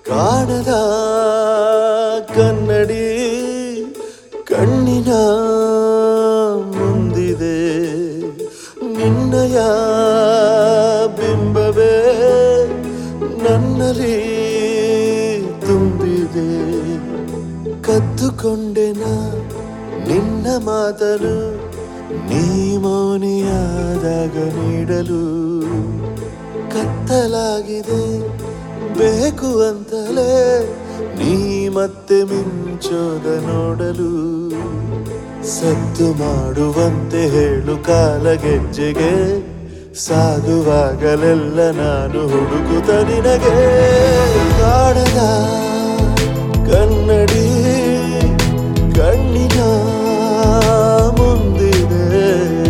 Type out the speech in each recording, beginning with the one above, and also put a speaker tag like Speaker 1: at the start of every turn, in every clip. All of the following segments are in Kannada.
Speaker 1: ಕಾಣದ ಕನ್ನಡಿ ಕಣ್ಣಿನ ಮುಂದಿದೆ ನಿನ್ನಯ ಬಿಂಬವೇ ನನ್ನಲ್ಲಿ ತುಂಬಿದೆ ಕದ್ದುಕೊಂಡೆನ ನಿನ್ನ ಮಾತಲು ನೀ ಮೌನಿಯಾದಾಗ ನೀಡಲು ಕತ್ತಲಾಗಿದೆ ಬೇಕು ಅಂತಲೇ ನೀ ಮತ್ತೆ ಮಿಂಚೋದ ನೋಡಲು ಸದ್ದು ಮಾಡುವಂತೆ ಹೇಳು ಕಾಲಗೆಜ್ಜೆಗೆ ಸಾಗುವಾಗಲೆಲ್ಲ ನಾನು ಹುಡುಕುತ್ತ ನಿನಗೆ ಕಾಣದ ಕನ್ನಡಿ ಕಣ್ಣಿನ ಮುಂದಿದೆ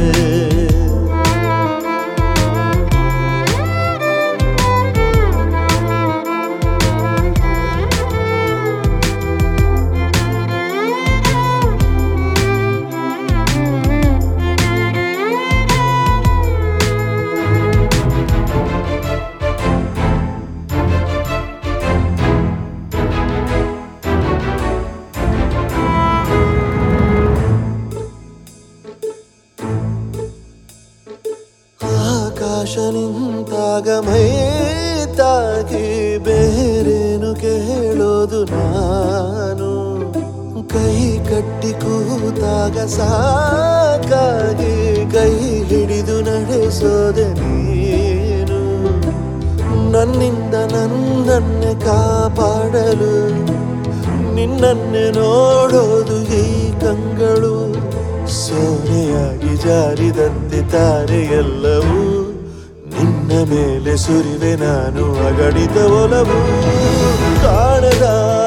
Speaker 1: ಆಕಾಶ ನಿಂತಾಗ ಮೈ ತಾಗಿ ಬೇರೇನು ಕೇಳೋದು ನಾನು ಕೈ ಕಟ್ಟಿ ಕೂತಾಗ ಸಾಕಾಗಿ ಕೈ ಹಿಡಿದು ನಡೆಸೋದೆ ನೀನು ನನ್ನಿಂದ ನನ್ನನ್ನೇ ಕಾಪಾಡಲು ನಿನ್ನನ್ನೇ ನೋಡೋದು ಈ ಕಂಗಳು ಸೋನೆಯಾಗಿ ಜಾರಿದಂತೆ ತಾರೆ ಎಲ್ಲವೂ ನಿನ್ನ ಮೇಲೆ ಸುರಿವೆ ನಾನು ಅಗಣಿತ ಒಲವು ಕಾಣದ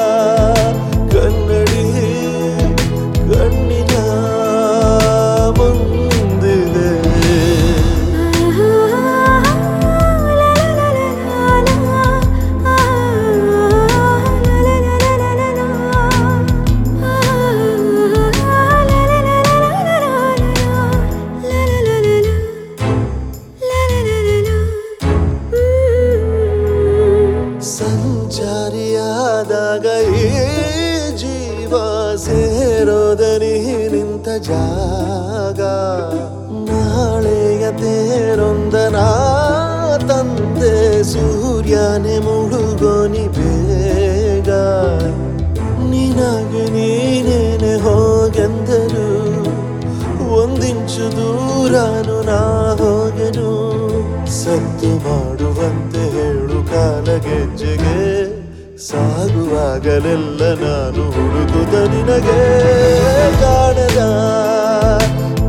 Speaker 1: ಕನ್ನಡಿ ಕಣ್ಣಿನ ಮುಂದಿದೆ ಸಂಚಾರಿಯಾದಾಗ ಈ ಜೀವ ಸೇರೋದನಿ ನಿಂತ ಜಾಗ ನಾಳೆಯ ತೇರೊಂದನ ತಂದೆ ಸೂರ್ಯನೇ ಮುಳುಗೋನಿ ಬೇಗ ನಿನಗೆ ನೀನೇನೆ ಹೋಗೆಂದರು ಒಂದಿಂಚು ದೂರನು ನಾ ಹೋಗೆನು ಸದ್ದು ಮಾಡುವಂತೆ ಹೇಳು ಕಾಲಗೆಜ್ಜೆಗೆ ಸಾಗುವಾಗಲೆಲ್ಲ ನಾನು ಹುಡುಕುತ್ತ ನಿನಗೆ ಕಾಣದ